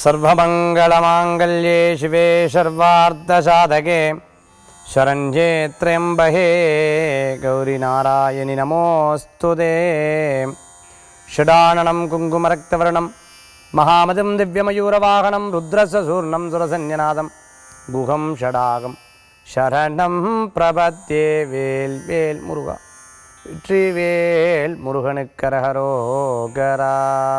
सर्वमङ्गलमाङ्गल्ये शिवे सर्वार्धसाधके शरण्ये त्र्यम्बहे गौरीनारायणि नमोऽस्तु ते षडाननं कुङ्कुमरक्तवर्णं महामतिं दिव्यमयूरवाहनं रुद्रससूर्णं सुरसन्यनादं गुहं षडागं शरणं प्रपद्ये வேல் வேல் முருகா வெற்றிவேல் முருகனுக்கரகரோகரா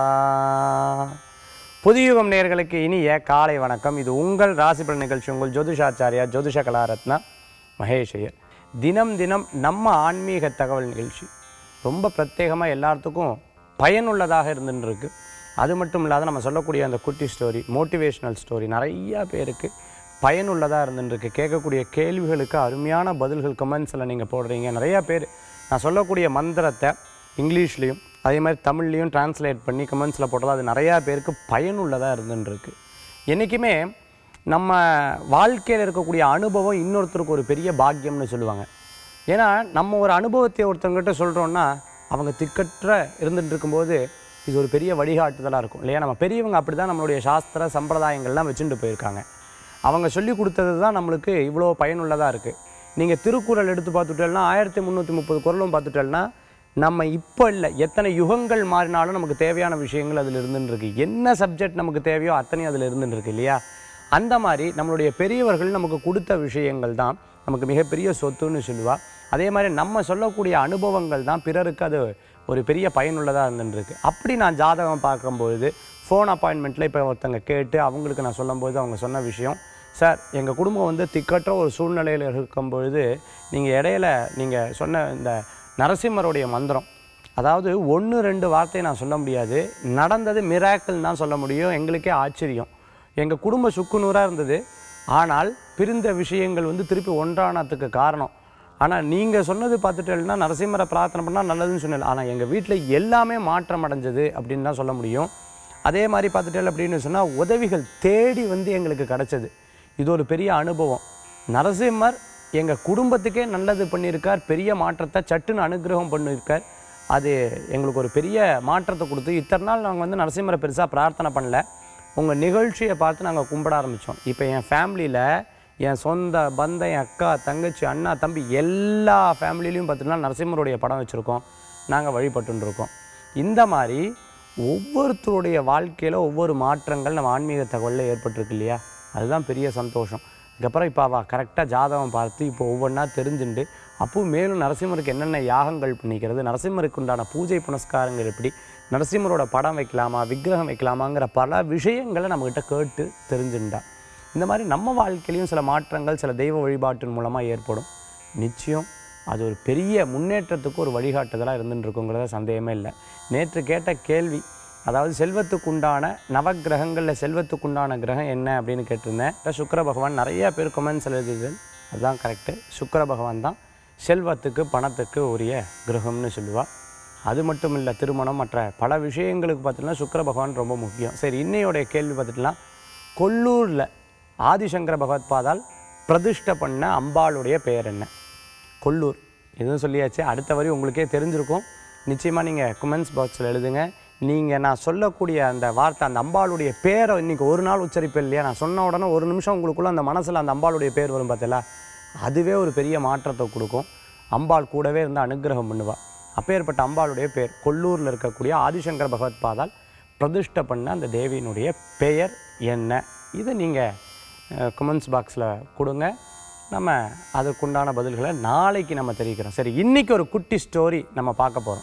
புதியுகம் நேயர்களுக்கு இனிய காலை வணக்கம் இது உங்கள் ராசிபலன் நிகழ்ச்சி உங்கள் ஜோதிஷாச்சாரியா ஜோதிஷ கலாரத்னா மகேஷ் ஐயர் தினம் தினம் நம்ம ஆன்மீக தகவல் நிகழ்ச்சி ரொம்ப பிரத்யேகமாக எல்லாத்துக்கும் பயனுள்ளதாக இருந்துன்னு இருக்கு அது மட்டும் இல்லாத நம்ம சொல்லக்கூடிய அந்த குட்டி ஸ்டோரி மோட்டிவேஷ்னல் ஸ்டோரி நிறையா பேருக்கு பயனுள்ளதாக இருந்துருக்கு கேட்கக்கூடிய கேள்விகளுக்கு அருமையான பதில்கள் கமெண்ட்ஸில் நீங்கள் போடுறீங்க நிறையா பேர் நான் சொல்லக்கூடிய மந்திரத்தை இங்கிலீஷ்லேயும் அதே மாதிரி தமிழ்லேயும் டிரான்ஸ்லேட் பண்ணி கமெண்ட்ஸில் போட்டது அது நிறையா பேருக்கு பயனுள்ளதாக இருந்துருக்கு என்றைக்குமே நம்ம வாழ்க்கையில் இருக்கக்கூடிய அனுபவம் இன்னொருத்தருக்கு ஒரு பெரிய பாக்கியம்னு சொல்லுவாங்க ஏன்னா நம்ம ஒரு அனுபவத்தை ஒருத்தவங்ககிட்ட சொல்கிறோன்னா அவங்க திக்கற்ற இருந்துட்டு இருக்கும்போது இது ஒரு பெரிய வழிகாட்டுதலாக இருக்கும் இல்லையா நம்ம பெரியவங்க அப்படி தான் நம்மளுடைய சாஸ்திர சம்பிரதாயங்கள்லாம் வச்சுட்டு போயிருக்காங்க அவங்க சொல்லி கொடுத்தது தான் நம்மளுக்கு இவ்வளோ பயனுள்ளதாக இருக்குது நீங்கள் திருக்குறள் எடுத்து பார்த்துட்டேன்னா ஆயிரத்தி முந்நூற்றி முப்பது குறளும் பார்த்துட்டேன்னா நம்ம இப்போ இல்லை எத்தனை யுகங்கள் மாறினாலும் நமக்கு தேவையான விஷயங்கள் அதில் இருந்துன்னு இருக்கு என்ன சப்ஜெக்ட் நமக்கு தேவையோ அத்தனையும் அதில் இருந்துன்னு இருக்கு இல்லையா அந்த மாதிரி நம்மளுடைய பெரியவர்கள் நமக்கு கொடுத்த விஷயங்கள் தான் நமக்கு மிகப்பெரிய சொத்துன்னு சொல்லுவா அதே மாதிரி நம்ம சொல்லக்கூடிய அனுபவங்கள் தான் பிறருக்கு அது ஒரு பெரிய பயனுள்ளதாக இருந்துருக்கு அப்படி நான் ஜாதகம் பார்க்கும்பொழுது ஃபோன் அப்பாயின்மெண்ட்டில் இப்போ ஒருத்தங்க கேட்டு அவங்களுக்கு நான் சொல்லும்போது அவங்க சொன்ன விஷயம் சார் எங்கள் குடும்பம் வந்து திக்கற்ற ஒரு சூழ்நிலையில் இருக்கும் பொழுது நீங்கள் இடையில நீங்கள் சொன்ன இந்த நரசிம்மருடைய மந்திரம் அதாவது ஒன்று ரெண்டு வார்த்தையை நான் சொல்ல முடியாது நடந்தது மிராக்கிள் தான் சொல்ல முடியும் எங்களுக்கே ஆச்சரியம் எங்கள் குடும்ப சுக்குநூறாக இருந்தது ஆனால் பிரிந்த விஷயங்கள் வந்து திருப்பி ஒன்றானதுக்கு காரணம் ஆனால் நீங்கள் சொன்னது பார்த்துட்டேன்னா நரசிம்மரை பிரார்த்தனை பண்ணால் நல்லதுன்னு சொன்னேன் ஆனால் எங்கள் வீட்டில் எல்லாமே மாற்றம் அடைஞ்சது அப்படின்னு தான் சொல்ல முடியும் அதே மாதிரி பார்த்துட்டேன் அப்படின்னு சொன்னால் உதவிகள் தேடி வந்து எங்களுக்கு கிடச்சது இது ஒரு பெரிய அனுபவம் நரசிம்மர் எங்கள் குடும்பத்துக்கே நல்லது பண்ணியிருக்கார் பெரிய மாற்றத்தை சட்டுன்னு அனுகிரகம் பண்ணியிருக்கார் அது எங்களுக்கு ஒரு பெரிய மாற்றத்தை கொடுத்து இத்தனை நாள் நாங்கள் வந்து நரசிம்மரை பெருசாக பிரார்த்தனை பண்ணல உங்கள் நிகழ்ச்சியை பார்த்து நாங்கள் கும்பிட ஆரம்பித்தோம் இப்போ என் ஃபேமிலியில் என் சொந்த பந்தம் என் அக்கா தங்கச்சி அண்ணா தம்பி எல்லா ஃபேமிலிலையும் பார்த்தீங்கன்னா நரசிம்மருடைய படம் வச்சுருக்கோம் நாங்கள் வழிபட்டுன்னு இருக்கோம் இந்த மாதிரி ஒவ்வொருத்தருடைய வாழ்க்கையில் ஒவ்வொரு மாற்றங்கள் நம்ம ஆன்மீக தகவலில் ஏற்பட்டிருக்கு இல்லையா அதுதான் பெரிய சந்தோஷம் அதுக்கப்புறம் இப்போ அவள் கரெக்டாக ஜாதகம் பார்த்து இப்போ ஒவ்வொன்றா தெரிஞ்சுண்டு அப்போ மேலும் நரசிம்மருக்கு என்னென்ன யாகங்கள் பண்ணிக்கிறது நரசிம்மருக்கு உண்டான பூஜை புனஸ்காரங்கள் எப்படி நரசிம்மரோட படம் வைக்கலாமா விக்கிரகம் வைக்கலாமாங்கிற பல விஷயங்களை நம்மக்கிட்ட கேட்டு தெரிஞ்சுண்டா இந்த மாதிரி நம்ம வாழ்க்கையிலையும் சில மாற்றங்கள் சில தெய்வ வழிபாட்டின் மூலமாக ஏற்படும் நிச்சயம் அது ஒரு பெரிய முன்னேற்றத்துக்கு ஒரு வழிகாட்டுதலாக இருந்துட்டு இருக்குங்கிறத சந்தேகமே இல்லை நேற்று கேட்ட கேள்வி அதாவது செல்வத்துக்குண்டான நவக்கிரகங்களில் செல்வத்துக்குண்டான கிரகம் என்ன அப்படின்னு கேட்டிருந்தேன் இப்ப சுக்கிர பகவான் நிறைய பேர் கமெண்ட்ஸ் எழுதுது அதுதான் கரெக்டு சுக்கிர பகவான் தான் செல்வத்துக்கு பணத்துக்கு உரிய கிரகம்னு சொல்லுவாள் அது மட்டும் இல்லை திருமணம் மற்ற பல விஷயங்களுக்கு பார்த்தீங்கன்னா சுக்கிர பகவான் ரொம்ப முக்கியம் சரி இன்னையோடைய கேள்வி பார்த்துட்டுனா கொல்லூரில் ஆதிசங்கர பகவத்பாதால் பிரதிஷ்டை பண்ண அம்பாளுடைய பெயர் என்ன கொல்லூர் இதுவும் சொல்லியாச்சு அடுத்த வரி உங்களுக்கே தெரிஞ்சிருக்கும் நிச்சயமாக நீங்கள் கமெண்ட்ஸ் பாக்ஸில் எழுதுங்க நீங்கள் நான் சொல்லக்கூடிய அந்த வார்த்தை அந்த அம்பாளுடைய பேரை இன்றைக்கி ஒரு நாள் உச்சரிப்பு இல்லையா நான் சொன்ன உடனே ஒரு நிமிஷம் உங்களுக்குள்ள அந்த மனசில் அந்த அம்பாளுடைய பேர் வரும் பார்த்தீங்களா அதுவே ஒரு பெரிய மாற்றத்தை கொடுக்கும் அம்பாள் கூடவே இருந்து அனுகிரகம் பண்ணுவாள் அப்பேற்பட்ட அம்பாளுடைய பேர் கொல்லூரில் இருக்கக்கூடிய ஆதிசங்கர பகவத்பாதால் பிரதிஷ்டை பண்ண அந்த தேவியினுடைய பெயர் என்ன இதை நீங்கள் கமெண்ட்ஸ் பாக்ஸில் கொடுங்க நம்ம அதற்குண்டான பதில்களை நாளைக்கு நம்ம தெரிவிக்கிறோம் சரி இன்றைக்கி ஒரு குட்டி ஸ்டோரி நம்ம பார்க்க போகிறோம்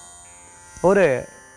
ஒரு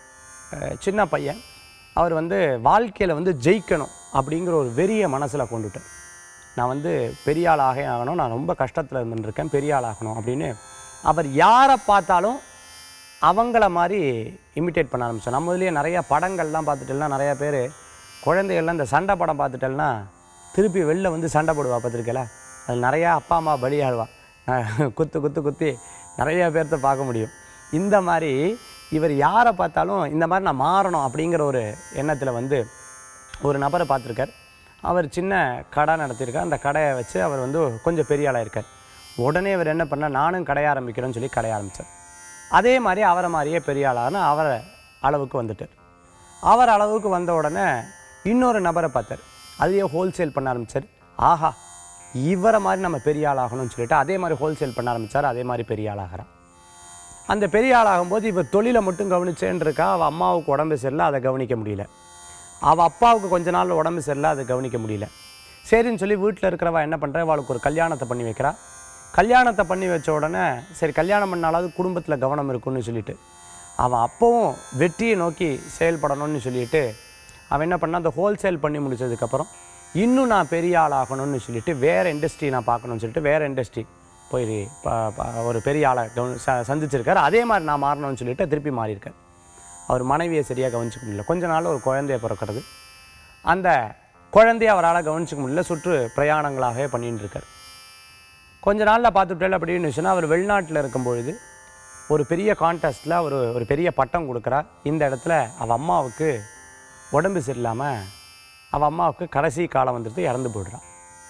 அஹ், சின்ன பையன் அவர் வந்து வாழ்க்கையில் வந்து ஜெயிக்கணும் அப்படிங்கிற ஒரு வெறிய மனசில் கொண்டுட்டார் நான் வந்து பெரிய ஆளாக ஆகணும் நான் ரொம்ப கஷ்டத்தில் இருந்துருக்கேன் பெரிய ஆளாகணும் அப்படின்னு அவர் யாரை பார்த்தாலும் அவங்கள மாதிரி இமிட்டேட் பண்ண ஆரம்பித்தோம் நம்ம இதுலேயே நிறைய படங்கள்லாம் பார்த்துட்டோம்னா நிறையா பேர் குழந்தைகள்லாம் இந்த சண்டை படம் பார்த்துட்டோம்னா திருப்பி வெளில வந்து சண்டை போடுவா பார்த்துருக்கல அது நிறையா அப்பா அம்மா பலியாடுவா அஹ் குத்து குத்து குத்தி நிறைய பேர்த்த பார்க்க முடியும் இந்த மாதிரி இவர் யாரை பார்த்தாலும் இந்த மாதிரி நான் மாறணும் அப்படிங்கிற ஒரு எண்ணத்தில் வந்து ஒரு நபரை பார்த்துருக்கார் அவர் சின்ன கடை நடத்தியிருக்கார் அந்த கடையை வச்சு அவர் வந்து கொஞ்சம் பெரிய ஆளாக இருக்கார் உடனே இவர் என்ன பண்ணார் நானும் கடை ஆரம்பிக்கிறேன்னு சொல்லி கடை ஆரம்பித்தார் அதே மாதிரி அவரை மாதிரியே பெரிய ஆளான அவரை அளவுக்கு வந்துட்டார் அவர் அளவுக்கு வந்த உடனே இன்னொரு நபரை பார்த்தார் அதையே ஹோல்சேல் பண்ண ஆரம்பிச்சார் ஆஹா இவரை மாதிரி நம்ம பெரிய ஆளாகணும்னு சொல்லிட்டு அதே மாதிரி ஹோல்சேல் பண்ண ஆரம்பிச்சார் அதே மாதிரி பெரிய ஆளாகிறான் அந்த பெரிய ஆளாகும்போது இவர் தொழிலை மட்டும் கவனிச்சேன்னு இருக்கா அவள் அம்மாவுக்கு உடம்பு சரியில்லை அதை கவனிக்க முடியல அவள் அப்பாவுக்கு கொஞ்ச நாள் உடம்பு சரியில்லை அதை கவனிக்க முடியல சரின்னு சொல்லி வீட்டில் இருக்கிறவ என்ன பண்ணுறா அவளுக்கு ஒரு கல்யாணத்தை பண்ணி வைக்கிறா கல்யாணத்தை பண்ணி வச்ச உடனே சரி கல்யாணம் பண்ணாலாவது குடும்பத்தில் கவனம் இருக்கும்னு சொல்லிட்டு அவன் அப்போவும் வெற்றியை நோக்கி செயல்படணும்னு சொல்லிட்டு அவன் என்ன பண்ணா அந்த ஹோல்சேல் பண்ணி முடிச்சதுக்கப்புறம் இன்னும் நான் பெரிய ஆளாகணும்னு சொல்லிட்டு வேறு இண்டஸ்ட்ரி நான் பார்க்கணும்னு சொல்லிட்டு வேறு இண்டஸ்ட்ரி போய் ப- ப- ஒரு பெரிய ஆளை கவனி ச சந்திச்சிருக்காரு அதே மாதிரி நான் மாறணும்னு சொல்லிட்டு திருப்பி மாறியிருக்கார் அவர் மனைவியை சரியாக கவனிச்சிக்க முடியல கொஞ்ச நாள் ஒரு குழந்தைய பிறக்கிறது அந்த குழந்தைய அவரால் கவனிச்சிக்க முடியல சுற்று பிரயாணங்களாகவே பண்ணிட்டு இருக்கார் கொஞ்ச நாளில் பார்த்துட்டேன் அப்படின்னு சொன்னால் அவர் வெளிநாட்டில் இருக்கும்பொழுது ஒரு பெரிய கான்டெஸ்ட்டில் அவர் ஒரு பெரிய பட்டம் கொடுக்குறா இந்த இடத்துல அவள் அம்மாவுக்கு உடம்பு சரியில்லாமல் அவள் அம்மாவுக்கு கடைசி காலம் வந்துட்டு இறந்து போயிடுறான்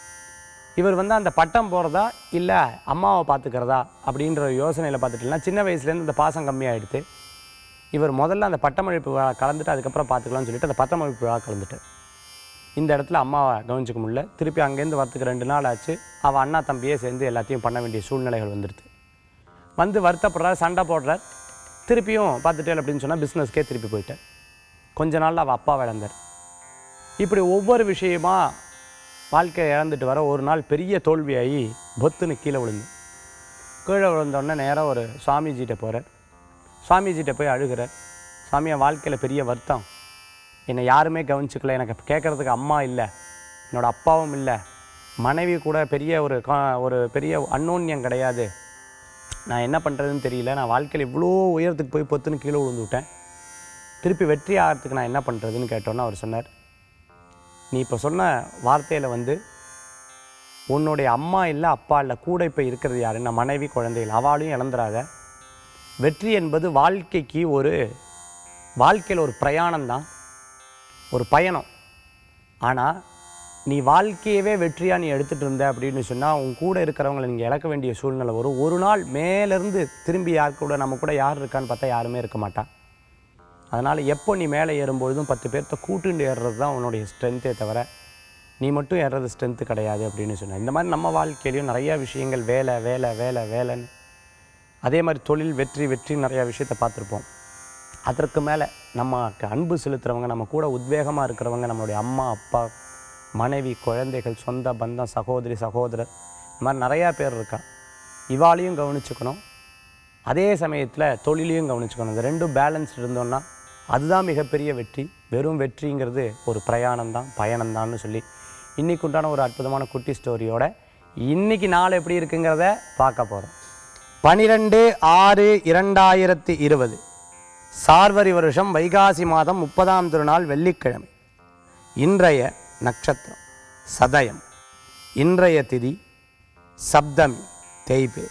இவர் வந்து அந்த பட்டம் போகிறதா இல்லை அம்மாவை பார்த்துக்கிறதா அப்படின்ற யோசனையில் பார்த்துட்டுலாம் சின்ன வயசுலேருந்து இந்த பாசம் கம்மியாகிடுது இவர் முதல்ல அந்த பட்டமளிப்பு விழா கலந்துட்டு அதுக்கப்புறம் பார்த்துக்கலாம்னு சொல்லிட்டு அந்த பட்டமளிப்பு விழா கலந்துட்டு இந்த இடத்துல அம்மாவை கவனிச்சிக்க முடியல திருப்பி அங்கேருந்து வரத்துக்கு ரெண்டு நாள் ஆச்சு அவள் அண்ணா தம்பியே சேர்ந்து எல்லாத்தையும் பண்ண வேண்டிய சூழ்நிலைகள் வந்துடுது வந்து வருத்தப்படுறார் சண்டை போடுறார் திருப்பியும் பார்த்துட்டேன் அப்படின்னு சொன்னால் பிஸ்னஸ்க்கே திருப்பி போயிட்டார் கொஞ்ச நாள்ல அவள் அப்பாவை இழந்தார் இப்படி ஒவ்வொரு விஷயமா வாழ்க்கையை இழந்துட்டு வர ஒரு நாள் பெரிய தோல்வியாகி பொத்துன்னு கீழே விழுந்து கீழே விழுந்தோடனே நேராக ஒரு சுவாமிஜிகிட்ட போகிறார் சுவாமிஜிகிட்ட போய் அழுகிறார் சுவாமி என் வாழ்க்கையில் பெரிய வருத்தம் என்னை யாருமே கவனிச்சுக்கல எனக்கு கேட்குறதுக்கு அம்மா இல்லை என்னோட அப்பாவும் இல்லை மனைவி கூட பெரிய ஒரு கா- ஒரு பெரிய அன்னோன்யம் கிடையாது நான் என்ன பண்ணுறதுன்னு தெரியல நான் வாழ்க்கையில் இவ்வளோ உயரத்துக்கு போய் பொத்துன்னு கீழே விழுந்து விட்டேன் திருப்பி வெற்றி ஆகிறதுக்கு நான் என்ன பண்ணுறதுன்னு கேட்டோன்னே அவர் சொன்னார் நீ இப்போ சொன்ன வார்த்தையில் வந்து உன்னுடைய அம்மா இல்லை அப்பா இல்லை கூட இப்போ இருக்கிறது யாரு நான் மனைவி குழந்தைகள் அவளையும் இழந்துடாத வெற்றி என்பது வாழ்க்கைக்கு ஒரு வாழ்க்கையில் ஒரு பிரயாணம்தான் ஒரு பயணம் ஆனால் நீ வாழ்க்கையவே வெற்றியாக நீ எடுத்துகிட்டு இருந்த அப்படின்னு சொன்னால் உன் கூட இருக்கிறவங்களை நீங்கள் இழக்க வேண்டிய சூழ்நிலை வரும் ஒரு நாள் மேலேருந்து திரும்பி யார் கூட நம்ம கூட யார் இருக்கான்னு பார்த்தா யாருமே இருக்க மாட்டா அதனால் எப்போ நீ மேலே ஏறும்பொழுதும் பத்து பேர்த்த கூட்டுண்டு ஏறுறது தான் உன்னுடைய ஸ்ட்ரென்த்தே தவிர நீ மட்டும் ஏறுறது ஸ்ட்ரென்த்து கிடையாது அப்படின்னு சொன்னேன் இந்த மாதிரி நம்ம வாழ்க்கையிலையும் நிறையா விஷயங்கள் வேலை வேலை வேலை வேலைன்னு அதே மாதிரி தொழில் வெற்றி வெற்றி நிறையா விஷயத்தை பார்த்துருப்போம் அதற்கு மேலே நமக்கு அன்பு செலுத்துகிறவங்க நம்ம கூட உத்வேகமாக இருக்கிறவங்க நம்மளுடைய அம்மா அப்பா மனைவி குழந்தைகள் சொந்த பந்தம் சகோதரி சகோதரர் இந்த மாதிரி நிறையா பேர் இருக்கா இவாளையும் கவனிச்சுக்கணும் அதே சமயத்தில் தொழிலையும் கவனிச்சுக்கணும் இந்த ரெண்டும் பேலன்ஸ் இருந்தோம்னா அதுதான் மிகப்பெரிய வெற்றி வெறும் வெற்றிங்கிறது ஒரு பிரயாணம் தான் பயணம்தான்னு சொல்லி இன்னைக்கு உண்டான ஒரு அற்புதமான குட்டி ஸ்டோரியோட இன்னைக்கு நாள் எப்படி இருக்குங்கிறத பார்க்க போகிறோம் பனிரெண்டு ஆறு இரண்டாயிரத்தி இருபது சார்வரி வருஷம் வைகாசி மாதம் முப்பதாம் திருநாள் வெள்ளிக்கிழமை இன்றைய நட்சத்திரம் சதயம் இன்றைய திதி சப்தமி தேய்பே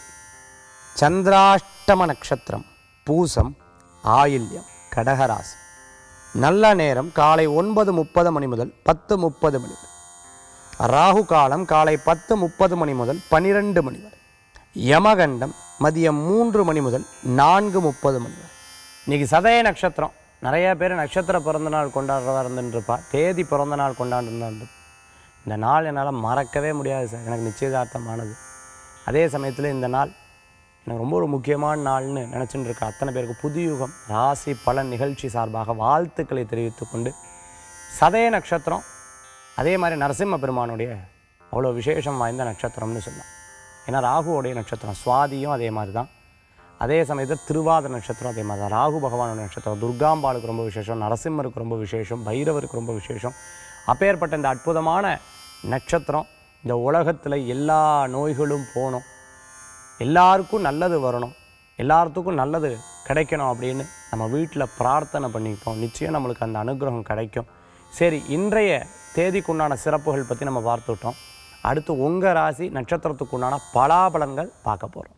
சந்திராஷ்டம நட்சத்திரம் பூசம் ஆயில்யம் கடகராசி நல்ல நேரம் காலை ஒன்பது முப்பது மணி முதல் பத்து முப்பது மணி வரை ராகு காலம் காலை பத்து முப்பது மணி முதல் பனிரெண்டு மணி வரை யமகண்டம் மதியம் மூன்று மணி முதல் நான்கு முப்பது மணி வரை இன்னைக்கு சதய நட்சத்திரம் நிறைய பேர் நட்சத்திர பிறந்த நாள் கொண்டாடுறதா இருந்துருப்பா தேதி பிறந்த நாள் கொண்டாடுறது இந்த நாள் என்னால் மறக்கவே முடியாது சார் எனக்கு நிச்சயதார்த்தமானது அதே சமயத்தில் இந்த நாள் எனக்கு ரொம்ப ஒரு முக்கியமான நாள்னு நினச்சிட்டு இருக்க அத்தனை பேருக்கு புதுயுகம் ராசி பலன் நிகழ்ச்சி சார்பாக வாழ்த்துக்களை தெரிவித்துக் கொண்டு சதய நட்சத்திரம் அதே மாதிரி நரசிம்ம பெருமானுடைய அவ்வளோ விசேஷம் வாய்ந்த நட்சத்திரம்னு சொல்லலாம் ஏன்னா ராகுவோடைய நட்சத்திரம் சுவாதியும் அதே மாதிரி தான் அதே சமயத்தில் திருவாத நட்சத்திரம் அதே மாதிரி தான் ராகு பகவானோட நட்சத்திரம் துர்காம்பாளுக்கு ரொம்ப விசேஷம் நரசிம்மருக்கு ரொம்ப விசேஷம் பைரவருக்கு ரொம்ப விசேஷம் அப்பேற்பட்ட இந்த அற்புதமான நட்சத்திரம் இந்த உலகத்தில் எல்லா நோய்களும் போகணும் எல்லாருக்கும் நல்லது வரணும் எல்லாத்துக்கும் நல்லது கிடைக்கணும் அப்படின்னு நம்ம வீட்டில் பிரார்த்தனை பண்ணிப்போம் நிச்சயம் நம்மளுக்கு அந்த அனுகிரகம் கிடைக்கும் சரி இன்றைய தேதிக்குண்டான சிறப்புகள் பற்றி நம்ம பார்த்துட்டோம் அடுத்து உங்கள் ராசி நட்சத்திரத்துக்கு உண்டான பலாபலன்கள் பார்க்க போகிறோம்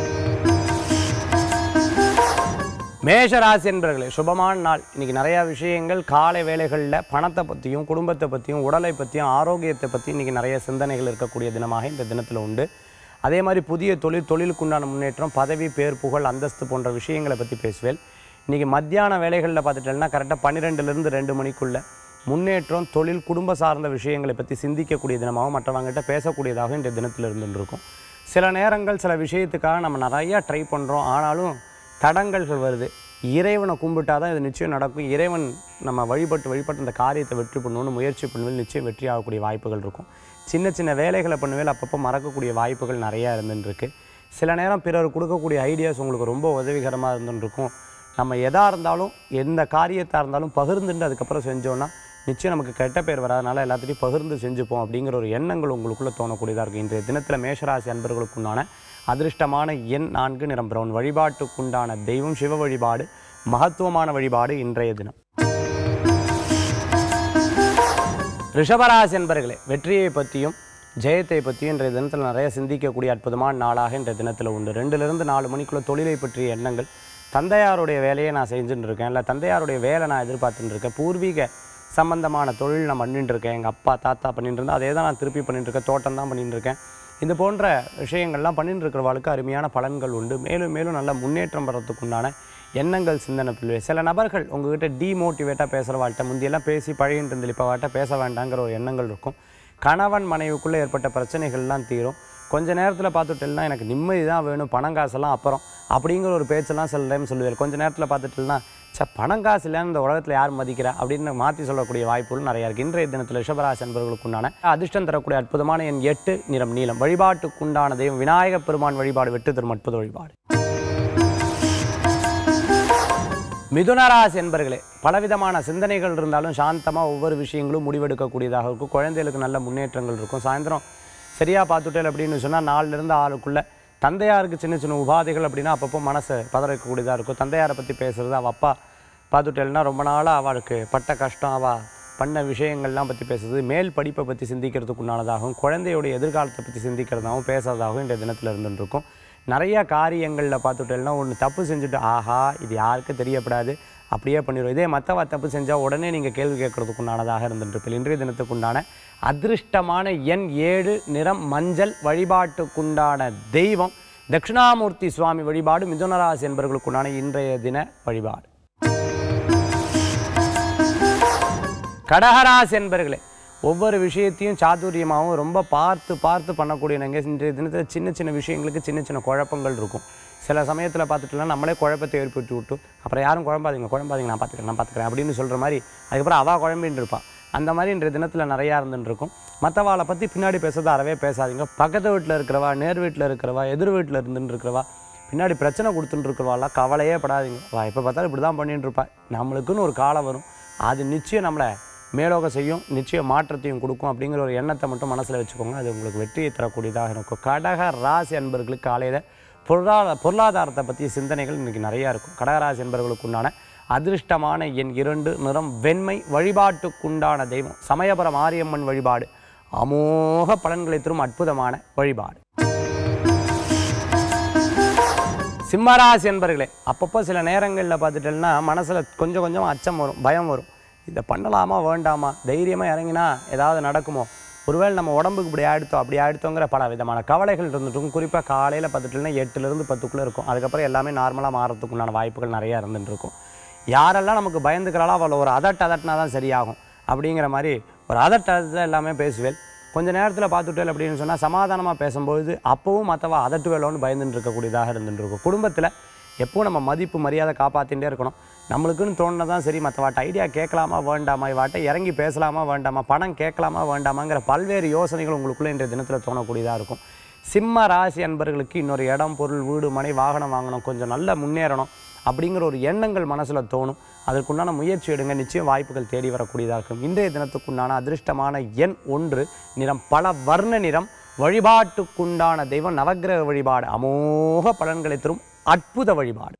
மேஷ ராசி என்பர்களே சுபமான நாள் இன்னைக்கு நிறையா விஷயங்கள் காலை வேளைகளில் பணத்தை பற்றியும் குடும்பத்தை பற்றியும் உடலை பற்றியும் ஆரோக்கியத்தை பற்றியும் இன்றைக்கி நிறைய சிந்தனைகள் இருக்கக்கூடிய தினமாக இந்த தினத்தில் உண்டு அதே மாதிரி புதிய தொழில் தொழிலுக்குண்டான முன்னேற்றம் பதவி பேர் புகழ் அந்தஸ்து போன்ற விஷயங்களை பற்றி பேசுவேன் இன்றைக்கி மத்தியான வேலைகளில் பார்த்துட்டேன்னா கரெக்டாக பன்னிரெண்டுலேருந்து ரெண்டு மணிக்குள்ளே முன்னேற்றம் தொழில் குடும்ப சார்ந்த விஷயங்களை பற்றி சிந்திக்கக்கூடிய தினமாகவும் மற்றவங்ககிட்ட பேசக்கூடியதாக இன்றைய தினத்தில் இருந்துட்டு இருக்கும் சில நேரங்கள் சில விஷயத்துக்காக நம்ம நிறையா ட்ரை பண்ணுறோம் ஆனாலும் தடங்கல்கள் வருது இறைவனை கும்பிட்டா தான் இது நிச்சயம் நடக்கும் இறைவன் நம்ம வழிபட்டு வழிபட்டு அந்த காரியத்தை வெற்றி பண்ணணும்னு முயற்சி பண்ணுவேல் நிச்சயம் வெற்றி ஆகக்கூடிய வாய்ப்புகள் இருக்கும் சின்ன சின்ன வேலைகளை பண்ணுவேல் அப்பப்போ மறக்கக்கூடிய வாய்ப்புகள் நிறையா இருந்துட்டு இருக்கு சில நேரம் பிறர் கொடுக்கக்கூடிய ஐடியாஸ் உங்களுக்கு ரொம்ப உதவிகரமாக இருந்துட்டு இருக்கும் நம்ம எதா இருந்தாலும் எந்த காரியத்தாக இருந்தாலும் பகிர்ந்துட்டு அதுக்கப்புறம் செஞ்சோன்னா நிச்சயம் நமக்கு கெட்ட பேர் வராதனால எல்லாத்தையும் பகிர்ந்து செஞ்சுப்போம் அப்படிங்கிற ஒரு எண்ணங்கள் உங்களுக்குள்ளே தோணக்கூடியதாக இருக்குது இன்றைய தினத்தில் மேஷராசி அன்பர்களுக்குண்டான அதிர்ஷ்டமான எண் நான்கு நிறம் பிரவுன் வழிபாட்டுக்குண்டான தெய்வம் சிவ வழிபாடு மகத்துவமான வழிபாடு இன்றைய தினம் ரிஷபராசி என்பர்களே வெற்றியை பற்றியும் ஜெயத்தை பற்றியும் இன்றைய தினத்தில் நிறைய சிந்திக்கக்கூடிய அற்புதமான நாளாக இன்றைய தினத்தில் உண்டு ரெண்டுலேருந்து நாலு மணிக்குள்ள தொழிலை பற்றிய எண்ணங்கள் தந்தையாருடைய வேலையை நான் செஞ்சுட்டு இருக்கேன் இல்லை தந்தையாருடைய வேலை நான் எதிர்பார்த்துட்டு இருக்கேன் பூர்வீக சம்பந்தமான தொழில் நான் பண்ணிட்டு இருக்கேன் எங்கள் அப்பா தாத்தா பண்ணிட்டு இருந்தா அதே தான் நான் திருப்பி பண்ணிட்டு இருக்கேன் தோட்டம் தான் பண்ணிட்டு இருக்கேன் இது போன்ற விஷயங்கள்லாம் பண்ணிட்டு இருக்கிறவளுக்கு அருமையான பலன்கள் உண்டு மேலும் மேலும் நல்ல முன்னேற்றம் வர்றதுக்குண்டான எண்ணங்கள் சிந்தனை பிள்ளைகள் சில நபர்கள் உங்ககிட்ட டீமோட்டிவேட்டாக பேசுகிறவாள்கிட்ட முந்தியெல்லாம் பேசி பழகிட்டு இருந்தில் இப்போ வாட்ட பேச வேண்டாங்கிற ஒரு எண்ணங்கள் இருக்கும் கணவன் மனைவிக்குள்ளே ஏற்பட்ட பிரச்சனைகள்லாம் தீரும் கொஞ்ச நேரத்தில் பார்த்துட்டேன்னா எனக்கு நிம்மதி தான் வேணும் பணம் காசெல்லாம் அப்புறம் அப்படிங்கிற ஒரு பேச்செல்லாம் சில டைம் சொல்லுவேன் கொஞ்ச நேரத்தில் பார்த்துட்டுனா சே பணம் காசு இல்லைன்னு இந்த உலகத்தில் யார் மதிக்கிறா அப்படின்னு மாற்றி சொல்லக்கூடிய வாய்ப்புகள் நிறையா இருக்குது இன்றைய தினத்தில் ரிஷபராசி என்பவர்களுக்குண்டான அதிர்ஷ்டம் தரக்கூடிய அற்புதமான என் எட்டு நிறம் நீளம் வழிபாட்டுக்குண்டான தெய்வம் விநாயகப் பெருமான் வழிபாடு வெட்டு தரும் அற்புத வழிபாடு மிதுனராசி என்பர்களே பலவிதமான சிந்தனைகள் இருந்தாலும் சாந்தமாக ஒவ்வொரு விஷயங்களும் முடிவெடுக்கக்கூடியதாக இருக்கும் குழந்தைகளுக்கு நல்ல முன்னேற்றங்கள் இருக்கும் சாயந்தரம் சரியாக பார்த்துட்டேன் அப்படின்னு சொன்னால் நாலுலேருந்து ஆளுக்குள்ளே தந்தையாருக்கு சின்ன சின்ன உபாதைகள் அப்படின்னா அப்பப்போ மனசை பதறக்கக்கூடியதாக இருக்கும் தந்தையாரை பற்றி பேசுகிறது அவள் அப்பா பார்த்துட்டேன்னா ரொம்ப நாளாக அவளுக்கு பட்ட கஷ்டம் அவள் பண்ண விஷயங்கள்லாம் பற்றி பேசுறது மேல் படிப்பை பற்றி சிந்திக்கிறதுக்கு உண்டானதாகவும் குழந்தையுடைய எதிர்காலத்தை பற்றி சிந்திக்கிறதாகவும் பேசுறதாகவும் இந்த தினத்தில் இருந்துட்டு இருக்கும் நிறைய காரியங்களில் பார்த்துட்டேன்னா ஒன்று தப்பு செஞ்சுட்டு ஆஹா இது யாருக்கும் தெரியப்படாது அப்படியே பண்ணிடும் இதே மற்றவ தப்பு செஞ்சால் உடனே நீங்கள் கேள்வி கேட்கறதுக்கு உண்டானதாக இருந்துட்டு இன்றைய தினத்துக்கு உண்டான அதிர்ஷ்டமான எண் ஏழு நிறம் மஞ்சள் வழிபாட்டுக்குண்டான தெய்வம் தட்சிணாமூர்த்தி சுவாமி வழிபாடு மிதுனராசி என்பவர்களுக்குண்டான இன்றைய தின வழிபாடு கடகராசி என்பர்களே ஒவ்வொரு விஷயத்தையும் சாதுரியமாகவும் ரொம்ப பார்த்து பார்த்து பண்ணக்கூடிய நீங்கள் இன்றைய தினத்தில் சின்ன சின்ன விஷயங்களுக்கு சின்ன சின்ன குழப்பங்கள் இருக்கும் சில சமயத்தில் பார்த்துட்டுலாம் நம்மளே குழப்பத்தை ஏற்படுத்தி விட்டு அப்புறம் யாரும் குழம்பாதீங்க குழம்பாதீங்க நான் பார்த்துக்கிறேன் நான் பார்த்துக்கிறேன் அப்படின்னு சொல்கிற மாதிரி அதுக்கப்புறம் அவள் குழம்பின்னு இருப்பான் அந்த மாதிரி இன்றைய தினத்தில் நிறையா இருந்துட்டு இருக்கும் மற்றவாளை பற்றி பின்னாடி பேசுறது அறவே பேசாதீங்க பக்கத்து வீட்டில் இருக்கிறவா நேர் வீட்டில் இருக்கிறவா எதிர் வீட்டில் இருந்துட்டு இருக்கிறவா பின்னாடி பிரச்சனை கொடுத்துட்டு இருக்கிறவாள்லாம் கவலையே படாதீங்க வா எப்போ பார்த்தாலும் இப்படி தான் பண்ணிட்டு இருப்பா நம்மளுக்குன்னு ஒரு காலம் வரும் அது நிச்சயம் நம்மளை மேலோக செய்யும் நிச்சயம் மாற்றத்தையும் கொடுக்கும் அப்படிங்கிற ஒரு எண்ணத்தை மட்டும் மனசில் வச்சுக்கோங்க அது உங்களுக்கு வெற்றியை தரக்கூடியதாக இருக்கும் கடக ராசி அன்பர்களுக்கு காலையில் பொருளாதார பொருளாதாரத்தை பற்றிய சிந்தனைகள் இன்றைக்கி நிறையா இருக்கும் கடகராசி என்பவர்களுக்கு உண்டான அதிர்ஷ்டமான எண் இரண்டு நிறம் வெண்மை வழிபாட்டுக்குண்டான தெய்வம் சமயபுரம் மாரியம்மன் வழிபாடு அமோக பலன்களை தரும் அற்புதமான வழிபாடு சிம்மராசி என்பர்களே அப்பப்போ சில நேரங்களில் பார்த்துட்டேன்னா மனசில் கொஞ்சம் கொஞ்சம் அச்சம் வரும் பயம் வரும் இதை பண்ணலாமா வேண்டாமா தைரியமாக இறங்கினா ஏதாவது நடக்குமோ ஒருவேளை நம்ம உடம்புக்கு இப்படி ஆயிடுத்தோம் அப்படி ஆயிடுத்தோங்கிற பல விதமான கவலைகள் இருந்துட்டும் குறிப்பாக காலையில் பார்த்துட்டுனா எட்டுலேருந்து பத்துக்குள்ளே இருக்கும் அதுக்கப்புறம் எல்லாமே நார்மலாக மாறத்துக்குண்டான வாய்ப்புகள் நிறையா இருந்துட்டு இருக்கும் யாரெல்லாம் நமக்கு பயந்துக்கிறாளோ அவளை ஒரு அதட் அதட்டினா தான் சரியாகும் அப்படிங்கிற மாதிரி ஒரு அதட் அதட்டில் எல்லாமே பேசுவேன் கொஞ்ச நேரத்தில் பார்த்துட்டேன் அப்படின்னு சொன்னால் சமாதானமாக பேசும்பொழுது அப்போவும் மற்றவா அதட்டுவேலோன்னு பயந்துட்டு இருக்கக்கூடியதாக இருந்துட்டு இருக்கும் குடும்பத்தில் எப்போ நம்ம மதிப்பு மரியாதை காப்பாற்றிகிட்டே இருக்கணும் நம்மளுக்குன்னு தோணுனதான் சரி மற்றவாட்ட ஐடியா கேட்கலாமா வேண்டாமா இவாட்ட இறங்கி பேசலாமா வேண்டாமா பணம் கேட்கலாமா வேண்டாமாங்கிற பல்வேறு யோசனைகள் உங்களுக்குள்ளே இன்றைய தினத்தில் தோணக்கூடியதாக இருக்கும் சிம்ம ராசி அன்பர்களுக்கு இன்னொரு இடம் பொருள் வீடு மனை வாகனம் வாங்கணும் கொஞ்சம் நல்ல முன்னேறணும் அப்படிங்கிற ஒரு எண்ணங்கள் மனசில் தோணும் அதற்குண்டான முயற்சி எடுங்க நிச்சயம் வாய்ப்புகள் தேடி வரக்கூடியதாக இருக்கும் இன்றைய தினத்துக்குண்டான அதிர்ஷ்டமான எண் ஒன்று நிறம் பல வர்ண நிறம் வழிபாட்டுக்குண்டான தெய்வம் நவக்கிரக வழிபாடு அமோக பலன்களை தரும் அற்புத வழிபாடு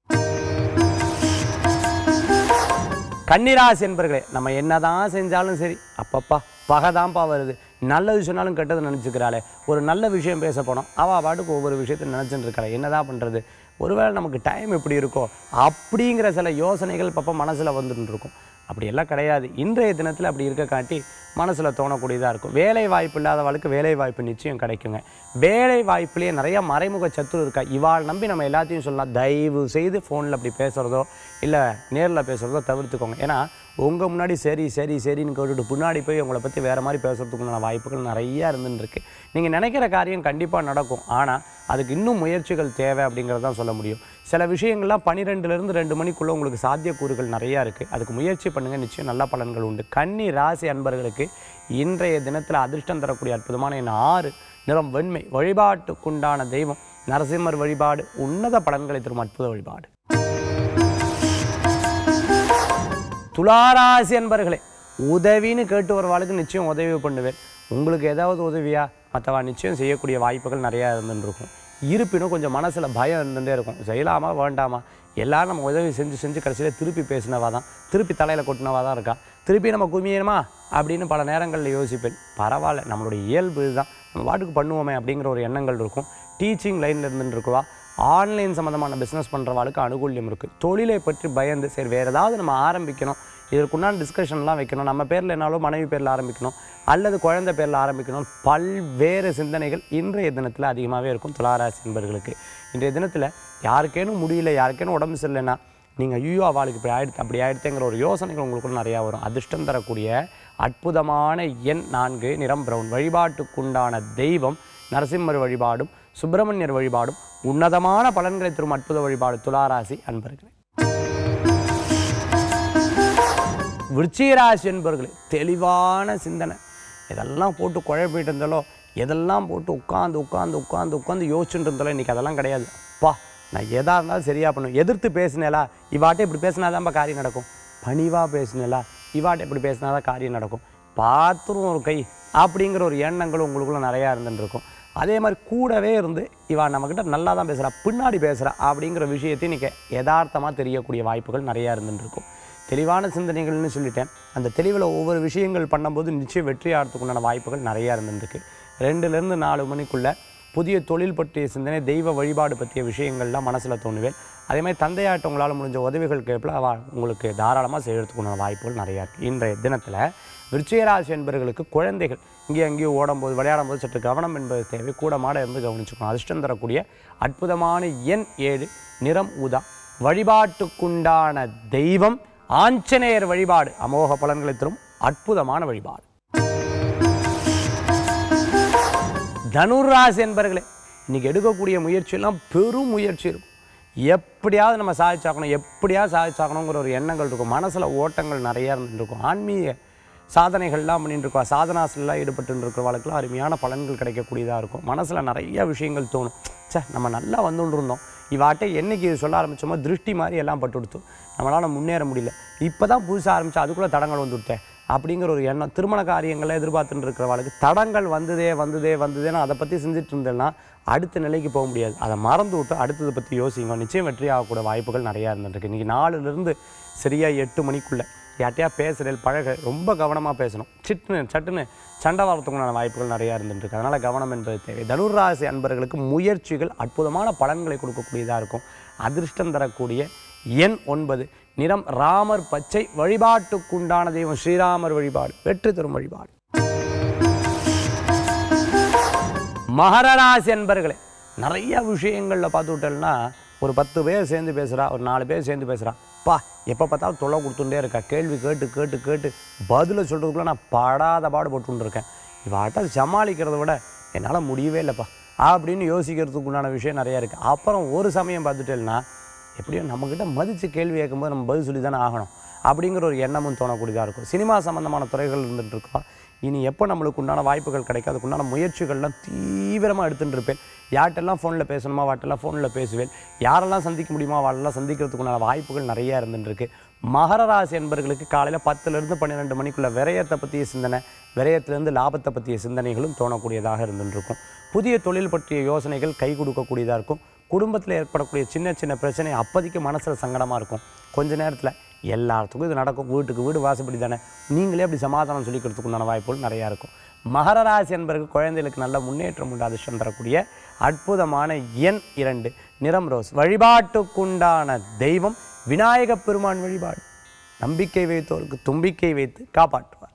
கன்னிராசி என்பர்களே நம்ம என்னதான் செஞ்சாலும் சரி அப்பப்பா பகைதான்ப்பா வருது நல்லது சொன்னாலும் கெட்டது நினச்சிக்கிறாளே ஒரு நல்ல விஷயம் பேச போனோம் அவள் பாட்டுக்கு ஒவ்வொரு விஷயத்தையும் நினச்சிட்டு இருக்கிறாள் என்னதான் பண்ணுறது ஒருவேளை நமக்கு டைம் எப்படி இருக்கோ அப்படிங்கிற சில யோசனைகள் பப்போ மனசில் வந்துட்டு இருக்கும் அப்படியெல்லாம் கிடையாது இன்றைய தினத்தில் அப்படி இருக்க காட்டி மனசில் தோணக்கூடியதாக இருக்கும் வேலை வாய்ப்பு இல்லாதவளுக்கு வேலை வாய்ப்பு நிச்சயம் கிடைக்குங்க வேலை வாய்ப்புலேயே நிறைய மறைமுக சத்துரு இருக்கா இவாள் நம்பி நம்ம எல்லாத்தையும் சொல்லலாம் தயவு செய்து ஃபோனில் அப்படி பேசுகிறதோ இல்லை நேரில் பேசுகிறதோ தவிர்த்துக்கோங்க ஏன்னா உங்கள் முன்னாடி சரி சரி சரின்னு கேட்டுட்டு பின்னாடி போய் உங்களை பற்றி வேறு மாதிரி பேசுறதுக்குண்டான வாய்ப்புகள் நிறையா இருந்துன்னு இருக்கு நீங்கள் நினைக்கிற காரியம் கண்டிப்பாக நடக்கும் ஆனால் அதுக்கு இன்னும் முயற்சிகள் தேவை அப்படிங்கிறது தான் சொல்ல முடியும் சில விஷயங்கள்லாம் பன்னிரெண்டுலேருந்து ரெண்டு மணிக்குள்ளே உங்களுக்கு சாத்தியக்கூறுகள் நிறையா இருக்குது அதுக்கு முயற்சி பண்ணுங்கள் நிச்சயம் நல்ல பலன்கள் உண்டு கன்னி ராசி அன்பர்களுக்கு இன்றைய தினத்தில் அதிர்ஷ்டம் தரக்கூடிய அற்புதமான என் ஆறு நிறம் வெண்மை வழிபாட்டுக்குண்டான தெய்வம் நரசிம்மர் வழிபாடு உன்னத பலன்களை தரும் அற்புத வழிபாடு துளாராசி அன்பர்களே உதவின்னு கேட்டு வரவாளுக்கு நிச்சயம் உதவி பண்ணுவேன் உங்களுக்கு ஏதாவது உதவியா மற்றவா நிச்சயம் செய்யக்கூடிய வாய்ப்புகள் நிறையா இருந்துருக்கும் இருப்பினும் கொஞ்சம் மனசில் பயம் இருந்துகிட்டே இருக்கும் செய்யலாமா வேண்டாமா எல்லாரும் நம்ம உதவி செஞ்சு செஞ்சு கடைசியில் திருப்பி பேசினவா தான் திருப்பி தலையில் கொட்டினவா தான் இருக்கா திருப்பி நம்ம குமியணுமா அப்படின்னு பல நேரங்களில் யோசிப்பேன் பரவாயில்ல நம்மளுடைய இயல்பு இதுதான் நம்ம பாட்டுக்கு பண்ணுவோமே அப்படிங்கிற ஒரு எண்ணங்கள் இருக்கும் டீச்சிங் லைனில் இருந்துட்டு இருக்குவா ஆன்லைன் சம்மந்தமான பிஸ்னஸ் பண்ணுறவாளுக்கு அனுகூல்யம் இருக்குது தொழிலை பற்றி பயந்து சரி வேறு ஏதாவது நம்ம ஆரம்பிக்கணும் இதற்குண்டான டிஸ்கஷன்லாம் வைக்கணும் நம்ம பேரில் என்னாலும் மனைவி பேரில் ஆரம்பிக்கணும் அல்லது குழந்தை பேரில் ஆரம்பிக்கணும் பல்வேறு சிந்தனைகள் இன்றைய தினத்தில் அதிகமாகவே இருக்கும் துளாராசி என்பர்களுக்கு இன்றைய தினத்தில் யாருக்கேனும் முடியல யாருக்கேனும் உடம்பு சரியில்லைன்னா நீங்கள் ஐயோ அவளுக்கு இப்படி ஆயிடுத்து அப்படி ஆயிடுத்துங்கிற ஒரு யோசனைகள் உங்களுக்கு நிறையா வரும் அதிர்ஷ்டம் தரக்கூடிய அற்புதமான எண் நான்கு நிறம் பிரவுன் வழிபாட்டுக்குண்டான தெய்வம் நரசிம்மர் வழிபாடும் சுப்பிரமணியர் வழிபாடும் உன்னதமான பலன்களை தரும் அற்புத வழிபாடு துளாராசி அன்பர்களே விருச்சிகராசி என்பர்களே தெளிவான சிந்தனை இதெல்லாம் போட்டு குழப்பிட்டு இருந்தாலோ எதெல்லாம் போட்டு உட்காந்து உட்காந்து உட்காந்து உட்காந்து யோசிச்சுட்டு இருந்தாலோ இன்றைக்கி அதெல்லாம் கிடையாது அப்பா நான் எதாக இருந்தாலும் சரியாக பண்ணும் எதிர்த்து பேசினேலா இவாட்டை இப்படி பேசினாதான்ப்பா காரியம் நடக்கும் பணிவாக பேசினேலா இவாட்டை இப்படி பேசினாதான் காரியம் நடக்கும் பார்த்துரும் ஒரு கை அப்படிங்கிற ஒரு எண்ணங்கள் உங்களுக்குள்ள நிறையா இருந்துட்டு இருக்கும் அதே மாதிரி கூடவே இருந்து இவா நம்மக்கிட்ட நல்லா தான் பேசுகிறா பின்னாடி பேசுகிறா அப்படிங்கிற விஷயத்தை இன்றைக்கி யதார்த்தமாக தெரியக்கூடிய வாய்ப்புகள் நிறையா இருந்துட்டு இருக்கும் தெளிவான சிந்தனைகள்னு சொல்லிட்டேன் அந்த தெளிவில் ஒவ்வொரு விஷயங்கள் பண்ணும்போது நிச்சயம் வெற்றி ஆகிறதுக்குண்டான வாய்ப்புகள் நிறையா இருந்துருக்கு ரெண்டுலேருந்து நாலு மணிக்குள்ளே புதிய தொழில் பற்றிய சிந்தனை தெய்வ வழிபாடு பற்றிய விஷயங்கள்லாம் மனசில் தோணுவேன் அதே மாதிரி தந்தையாட்ட உங்களால் முடிஞ்ச உதவிகள் கேட்பல அவ உங்களுக்கு தாராளமாக செய்யறதுக்குண்டான வாய்ப்புகள் நிறையா இருக்குது இன்றைய தினத்தில் விருச்சிகராசி என்பவர்களுக்கு குழந்தைகள் இங்கே அங்கேயும் ஓடும்போது விளையாடும்போது சற்று கவனம் என்பது தேவை கூட மாட இருந்து கவனிச்சுக்கணும் அதிர்ஷ்டம் தரக்கூடிய அற்புதமான எண் ஏழு நிறம் ஊதா வழிபாட்டுக்குண்டான தெய்வம் ஆஞ்சநேயர் வழிபாடு அமோக பலன்களை தரும் அற்புதமான வழிபாடு தனுராசி என்பர்களே இன்னைக்கு எடுக்கக்கூடிய முயற்சியெல்லாம் பெரும் முயற்சி இருக்கும் எப்படியாவது நம்ம சாதிச்சாக்கணும் எப்படியாவது சாதிச்சாக்கணுங்கிற ஒரு எண்ணங்கள் இருக்கும் மனசில் ஓட்டங்கள் நிறையா இருந்துருக்கும் ஆன்மீக சாதனைகள்லாம் பண்ணிட்டு இருக்கோம் சாதனாசிலாம் ஈடுபட்டு இருக்கிறவங்களுக்குலாம் அருமையான பலன்கள் கிடைக்கக்கூடியதாக இருக்கும் மனசில் நிறைய விஷயங்கள் தோணும் ச்சே நம்ம நல்லா வந்துட்டு இருந்தோம் இவாட்டை என்னைக்கு இது சொல்ல ஆரம்பிச்சோமோ திருஷ்டி மாதிரி எல்லாம் பட்டு கொடுத்தோம் நம்மளால் முன்னேற முடியல இப்போ தான் புதுசாக ஆரம்பிச்சா அதுக்குள்ளே தடங்கள் வந்து விட்டேன் அப்படிங்கிற ஒரு எண்ணம் திருமண காரியங்களை எதிர்பார்த்துட்டு இருக்கிறவளுக்கு தடங்கள் வந்ததே வந்ததே வந்ததேன்னு அதை பற்றி செஞ்சுட்டு இருந்தேன்னா அடுத்த நிலைக்கு போக முடியாது அதை மறந்து விட்டு அடுத்ததை பற்றி யோசிங்க நிச்சயம் வெற்றி ஆகக்கூடிய வாய்ப்புகள் நிறையா இருந்துருக்கு இன்றைக்கி நாலுலேருந்து சரியாக எட்டு மணிக்குள்ளே யார்ட்டையா பேசுகிறேன் பழக ரொம்ப கவனமாக பேசணும் சிட்டுன்னு சட்டுன்னு சண்டை வரத்துக்குண்டான வாய்ப்புகள் நிறையா இருந்துருக்கு அதனால் கவனம் என்பது தேவை தனுராசி அன்பர்களுக்கு முயற்சிகள் அற்புதமான பலன்களை கொடுக்கக்கூடியதாக இருக்கும் அதிர்ஷ்டம் தரக்கூடிய எண் ஒன்பது நிறம் ராமர் பச்சை வழிபாட்டுக்குண்டான தெய்வம் ஸ்ரீராமர் வழிபாடு வெற்றி தரும் வழிபாடு மகரராசி அன்பர்களே நிறைய விஷயங்களில் பார்த்து விட்டோம்னா ஒரு பத்து பேர் சேர்ந்து பேசுகிறா ஒரு நாலு பேர் சேர்ந்து பேசுகிறா பா எப்போ பார்த்தாலும் தொல்லை கொடுத்துட்டே இருக்கா கேள்வி கேட்டு கேட்டு கேட்டு பதிலை சொல்கிறதுக்குள்ள நான் படாத பாடு போட்டுன்னு இருக்கேன் இவாட்ட சமாளிக்கிறத விட என்னால் முடியவே இல்லைப்பா அப்படின்னு யோசிக்கிறதுக்கு உண்டான விஷயம் நிறையா இருக்குது அப்புறம் ஒரு சமயம் பார்த்துட்டேன்னா எப்படியோ நம்மக்கிட்ட மதித்து கேள்வி கேட்கும்போது நம்ம பதில் சொல்லி தானே ஆகணும் அப்படிங்கிற ஒரு எண்ணமும் தோணக்கூடியதாக இருக்கும் சினிமா சம்மந்தமான துறைகள் இருந்துட்டு இருக்கோம் இனி எப்போ நம்மளுக்கு உண்டான வாய்ப்புகள் கிடைக்கும் அதுக்கு உண்டான முயற்சிகள்லாம் தீவிரமாக எடுத்துட்டு இருப்பேன் யார்கிட்டெல்லாம் ஃபோனில் பேசணுமா வாட்டெல்லாம் ஃபோனில் பேசுவேன் யாரெல்லாம் சந்திக்க முடியுமோ அவளெல்லாம் சந்திக்கிறதுக்கு உண்டான வாய்ப்புகள் நிறையா இருந்துட்டு இருக்கு மகர ராசி என்பர்களுக்கு காலையில் பத்துலேருந்து பன்னிரெண்டு மணிக்குள்ள விரயத்தை பற்றிய சிந்தனை விரயத்திலேருந்து லாபத்தை பற்றிய சிந்தனைகளும் தோணக்கூடியதாக இருந்துட்டு இருக்கும் புதிய தொழில் பற்றிய யோசனைகள் கை கொடுக்கக்கூடியதாக இருக்கும் குடும்பத்தில் ஏற்படக்கூடிய சின்ன சின்ன பிரச்சனை அப்போதைக்கு மனசில் சங்கடமாக இருக்கும் கொஞ்ச நேரத்தில் எல்லாத்துக்கும் இது நடக்கும் வீட்டுக்கு வீடு வாசப்படி தானே நீங்களே அப்படி சமாதானம் சொல்லிக்கிறதுக்கு உண்டான வாய்ப்புகள் நிறையா இருக்கும் மகர ராசி என்பருக்கு குழந்தைகளுக்கு நல்ல முன்னேற்றம் உண்டு அதிர்ஷ்டம் தரக்கூடிய அற்புதமான எண் இரண்டு நிறம் ரோஸ் வழிபாட்டுக்குண்டான தெய்வம் விநாயகப் பெருமான் வழிபாடு நம்பிக்கை வைத்தோருக்கு தும்பிக்கை வைத்து காப்பாற்றுவார்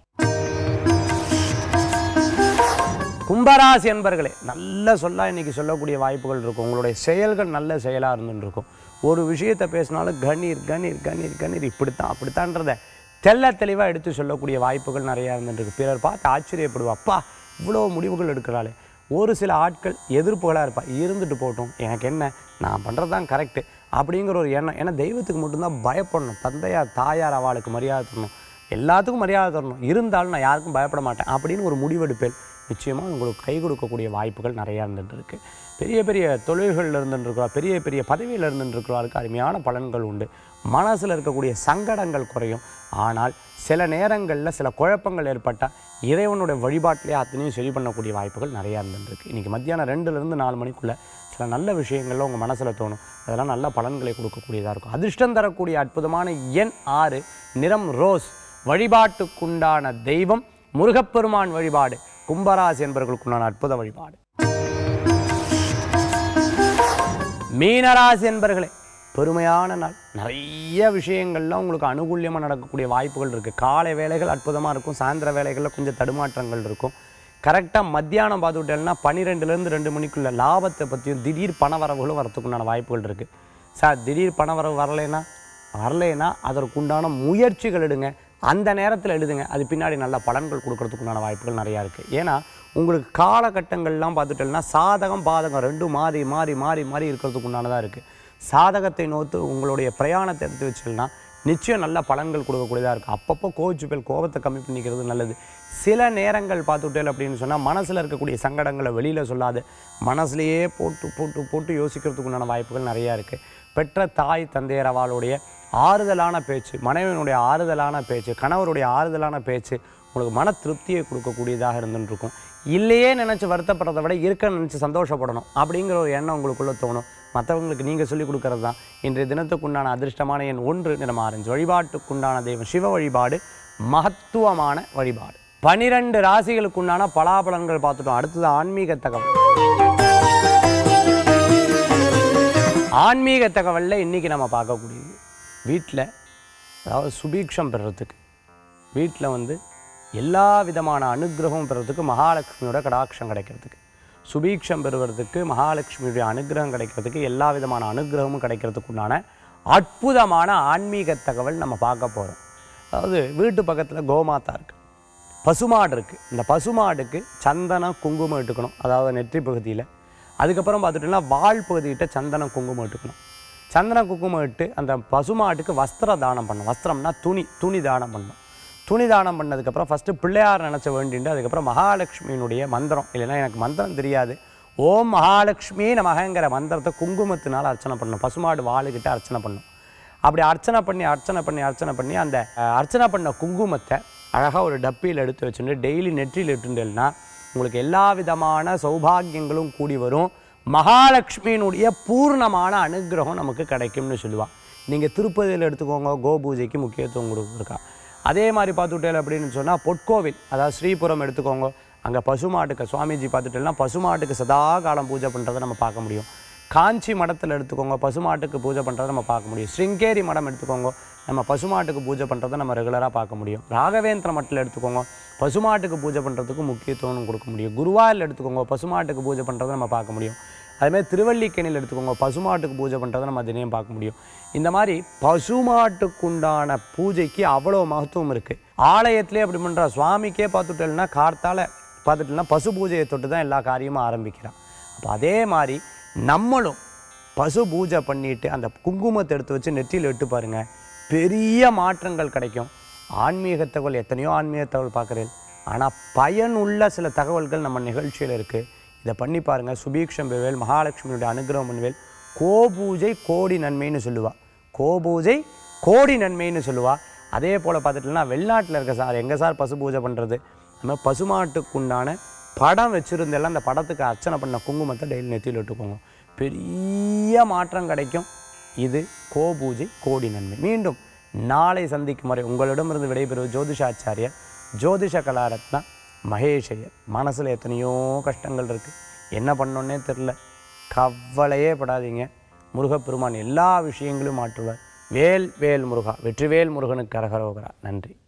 கும்பராசி என்பர்களே நல்ல சொல்ல இன்னைக்கு சொல்லக்கூடிய வாய்ப்புகள் இருக்கும் உங்களுடைய செயல்கள் நல்ல செயலாக இருந்துட்டு இருக்கும் ஒரு விஷயத்தை பேசினாலும் கணீர் கணீர் கணீர் கணீர் இப்படித்தான் அப்படித்தான்றத தெள்ள தெளிவாக எடுத்து சொல்லக்கூடிய வாய்ப்புகள் நிறையா இருந்துருக்கு பிறர் பார்த்து ஆச்சரியப்படுவா அப்பா இவ்வளோ முடிவுகள் எடுக்கிறாளே ஒரு சில ஆட்கள் எதிர்ப்புகளாக இருப்பா இருந்துட்டு போகட்டும் எனக்கு என்ன நான் பண்ணுறது தான் கரெக்டு அப்படிங்கிற ஒரு எண்ணம் ஏன்னா தெய்வத்துக்கு மட்டும்தான் பயப்படணும் தந்தையார் தாயார் அவளுக்கு மரியாதை தரணும் எல்லாத்துக்கும் மரியாதை தரணும் இருந்தாலும் நான் யாருக்கும் பயப்பட மாட்டேன் அப்படின்னு ஒரு முடிவெடுப்பேன் நிச்சயமாக உங்களுக்கு கை கொடுக்கக்கூடிய வாய்ப்புகள் நிறையா இருந்துட்டு இருக்கு பெரிய பெரிய தொழில்களில் இருந்துருக்கிறா பெரிய பெரிய பதவியில் இருந்துருக்கிறவருக்கு அருமையான பலன்கள் உண்டு மனசில் இருக்கக்கூடிய சங்கடங்கள் குறையும் ஆனால் சில நேரங்களில் சில குழப்பங்கள் ஏற்பட்டால் இறைவனுடைய வழிபாட்டிலே அத்தனையும் சரி பண்ணக்கூடிய வாய்ப்புகள் நிறையா இருந்துருக்கு இன்றைக்கி மத்தியானம் ரெண்டுலேருந்து நாலு மணிக்குள்ளே சில நல்ல விஷயங்கள்லாம் உங்கள் மனசில் தோணும் அதெல்லாம் நல்ல பலன்களை கொடுக்கக்கூடியதாக இருக்கும் அதிர்ஷ்டம் தரக்கூடிய அற்புதமான எண் ஆறு நிறம் ரோஸ் வழிபாட்டுக்குண்டான தெய்வம் முருகப்பெருமான் வழிபாடு கும்பராசி என்பவர்களுக்குண்டான அற்புத வழிபாடு மீனராசி என்பர்களே பெருமையான நாள் நிறைய விஷயங்கள்லாம் உங்களுக்கு அனுகூல்யமாக நடக்கக்கூடிய வாய்ப்புகள் இருக்குது காலை வேலைகள் அற்புதமாக இருக்கும் சாயந்தர வேலைகளில் கொஞ்சம் தடுமாற்றங்கள் இருக்கும் கரெக்டாக மத்தியானம் பார்த்துக்கிட்டேன்னா பன்னிரெண்டுலேருந்து ரெண்டு மணிக்குள்ள லாபத்தை பற்றியும் திடீர் பண வரவுகளும் வரத்துக்குண்டான வாய்ப்புகள் இருக்குது சார் திடீர் பண வரவு வரலைன்னா வரலைன்னா அதற்குண்டான முயற்சிகள் எடுங்க அந்த நேரத்தில் எழுதுங்க அது பின்னாடி நல்ல பலன்கள் கொடுக்கறதுக்குண்டான வாய்ப்புகள் நிறையா இருக்குது ஏன்னா உங்களுக்கு காலகட்டங்கள்லாம் பார்த்துட்டோம்னா சாதகம் பாதகம் ரெண்டும் மாறி மாறி மாறி மாறி இருக்கிறதுக்கு உண்டானதாக இருக்குது சாதகத்தை நோத்து உங்களுடைய பிரயாணத்தை எடுத்து வச்சிங்கன்னா நிச்சயம் நல்ல பலன்கள் கொடுக்கக்கூடியதாக இருக்குது அப்பப்போ கோவிச்சு பேர் கோபத்தை கம்மி பண்ணிக்கிறது நல்லது சில நேரங்கள் பார்த்துட்டேல் அப்படின்னு சொன்னால் மனசில் இருக்கக்கூடிய சங்கடங்களை வெளியில் சொல்லாது மனசுலையே போட்டு போட்டு போட்டு யோசிக்கிறதுக்கு உண்டான வாய்ப்புகள் நிறையா இருக்குது பெற்ற தாய் தந்தையர் அவளுடைய ஆறுதலான பேச்சு மனைவியினுடைய ஆறுதலான பேச்சு கணவருடைய ஆறுதலான பேச்சு உங்களுக்கு மன திருப்தியை கொடுக்கக்கூடியதாக இருந்துருக்கும் இல்லையே நினச்சி வருத்தப்படுறதை விட இருக்க நினச்சி சந்தோஷப்படணும் அப்படிங்கிற ஒரு எண்ணம் உங்களுக்குள்ளே தோணும் மற்றவங்களுக்கு நீங்கள் சொல்லிக் கொடுக்கறது தான் இன்றைய தினத்துக்குண்டான அதிர்ஷ்டமான எண் ஒன்று நிறம் ஆரஞ்சு வழிபாட்டுக்குண்டான தெய்வம் சிவ வழிபாடு மகத்துவமான வழிபாடு பனிரெண்டு ராசிகளுக்குண்டான பலாபலன்கள் பார்த்துட்டோம் அடுத்தது ஆன்மீக தகவல் ஆன்மீக தகவலில் இன்றைக்கி நம்ம பார்க்கக்கூடியது வீட்டில் அதாவது சுபீக்ஷம் பெறுறதுக்கு வீட்டில் வந்து எல்லா விதமான அனுகிரகமும் பெறுறதுக்கு மகாலட்சுமியோட கடாட்சம் கிடைக்கிறதுக்கு சுபீக்ஷம் பெறுவதற்கு மகாலட்சுமியுடைய அனுகிரகம் கிடைக்கிறதுக்கு எல்லா விதமான அனுகிரகமும் கிடைக்கிறதுக்கு உண்டான அற்புதமான ஆன்மீக தகவல் நம்ம பார்க்க போகிறோம் அதாவது வீட்டு பக்கத்தில் கோமாதா இருக்குது பசுமாடு இருக்குது இந்த பசுமாடுக்கு சந்தனம் குங்குமம் இட்டுக்கணும் அதாவது நெற்றி பகுதியில் அதுக்கப்புறம் பார்த்துட்டோம்னா வால் பகுதிகிட்ட சந்தனம் குங்குமம் இட்டுக்கணும் சந்தன குங்குமம் இட்டு அந்த பசுமாட்டுக்கு வஸ்திர தானம் பண்ணணும் வஸ்திரம்னா துணி துணி தானம் பண்ணணும் துணி தானம் பண்ணதுக்கப்புறம் ஃபஸ்ட்டு பிள்ளையார் நினச்ச வேண்டிட்டு அதுக்கப்புறம் மகாலட்சுமியினுடைய மந்திரம் இல்லைன்னா எனக்கு மந்திரம் தெரியாது ஓம் மகாலட்சுமி நமகங்கிற மந்திரத்தை குங்குமத்தினால் அர்ச்சனை பண்ணணும் பசுமாடு வாளுக்கிட்ட அர்ச்சனை பண்ணணும் அப்படி அர்ச்சனை பண்ணி அர்ச்சனை பண்ணி அர்ச்சனை பண்ணி அந்த அஹ், அர்ச்சனை பண்ண குங்குமத்தை அழகாக ஒரு டப்பியில் எடுத்து வச்சுட்டு டெய்லி நெற்றியில் இட்டுண்டேன்னா உங்களுக்கு எல்லா விதமான சௌபாகியங்களும் கூடி வரும் மகாலட்சுமியினுடைய பூர்ணமான அனுகிரகம் நமக்கு கிடைக்கும்னு சொல்லுவாள் நீங்கள் திருப்பதியில் எடுத்துக்கோங்க கோபூஜைக்கு முக்கியத்துவம் கொடுத்துருக்கா அதே மாதிரி பார்த்துட்டேன் அப்படின்னு சொன்னால் பொற்கோவில் அதாவது ஸ்ரீபுரம் எடுத்துக்கோங்க அங்கே பசுமாட்டுக்கு சுவாமிஜி பார்த்துட்டேன்னா பசுமாட்டுக்கு சதா காலம் பூஜை பண்ணுறதை நம்ம பார்க்க முடியும் காஞ்சி மடத்தில் எடுத்துக்கோங்க பசுமாட்டுக்கு பூஜை பண்ணுறதை நம்ம பார்க்க முடியும் ஸ்ருங்கேரி மடம் எடுத்துக்கோங்க நம்ம பசுமாட்டுக்கு பூஜை பண்ணுறதை நம்ம ரெகுலராக பார்க்க முடியும் ராகவேந்திர மட்டில் எடுத்துக்கோங்க பசுமாட்டுக்கு பூஜை பண்ணுறதுக்கு முக்கியத்துவம் கொடுக்க முடியும் குருவாயில் எடுத்துக்கோங்க பசுமாட்டுக்கு பூஜை பண்ணுறதை நம்ம பார்க்க முடியும் அதுமாதிரி திருவல்லிக்கேணியில் எடுத்துக்கோங்க பசுமாட்டுக்கு பூஜை பண்ணுறதை நம்ம தினையும் பார்க்க முடியும் இந்த மாதிரி பசுமாட்டுக்குண்டான பூஜைக்கு அவ்வளோ மகத்துவம் இருக்குது ஆலயத்திலே அப்படி பண்ணுறா சுவாமிக்கே பார்த்துட்டேன்னா கார்த்தால பார்த்துட்டோம்னா பசு பூஜையை தொட்டு தான் எல்லா காரியமும் ஆரம்பிக்கிறான் அப்போ அதே மாதிரி நம்மளும் பசு பூஜை பண்ணிட்டு அந்த குங்குமத்தை எடுத்து வச்சு நெற்றியில் இட்டு பாருங்க பெரிய மாற்றங்கள் கிடைக்கும் ஆன்மீக தகவல் எத்தனையோ ஆன்மீக தகவல் பார்க்குறேன் ஆனால் பயனுள்ள சில தகவல்கள் நம்ம நிகழ்ச்சியில் இருக்குது இதை பண்ணி பாருங்கள் சுபீக்ஷம் பெறுவேல் மகாலட்சுமியுடைய அனுகிரகம் பண்ணுவேல் கோபூஜை கோடி நன்மைன்னு சொல்லுவா கோபூஜை கோடி நன்மைன்னு சொல்லுவா அதே போல் பார்த்துட்டோம்னா வெளிநாட்டில் இருக்க சார் எங்கே சார் பசு பூஜை பண்ணுறது நம்ம பசுமாட்டுக்குண்டான படம் வச்சுருந்தெல்லாம் அந்த படத்துக்கு அர்ச்சனை பண்ண குங்குமத்தை டெய்லி நெத்தியில் விட்டுக்கோங்க பெரிய மாற்றம் கிடைக்கும் இது கோபூஜை கோடி நன்மை மீண்டும் நாளை சந்திக்கும் வரை உங்களிடமிருந்து விடைபெறுவது ஜோதிஷாச்சாரியர் ஜோதிஷ கலாரத்னா மகேஷையர் மனசில் எத்தனையோ கஷ்டங்கள் இருக்குது என்ன பண்ணோன்னே தெரில கவலையே படாதீங்க முருகப்பெருமான் எல்லா விஷயங்களும் மாற்றுவார் வேல் வேல் முருகா வெற்றிவேல் முருகனுக்கு கரகரோகரா நன்றி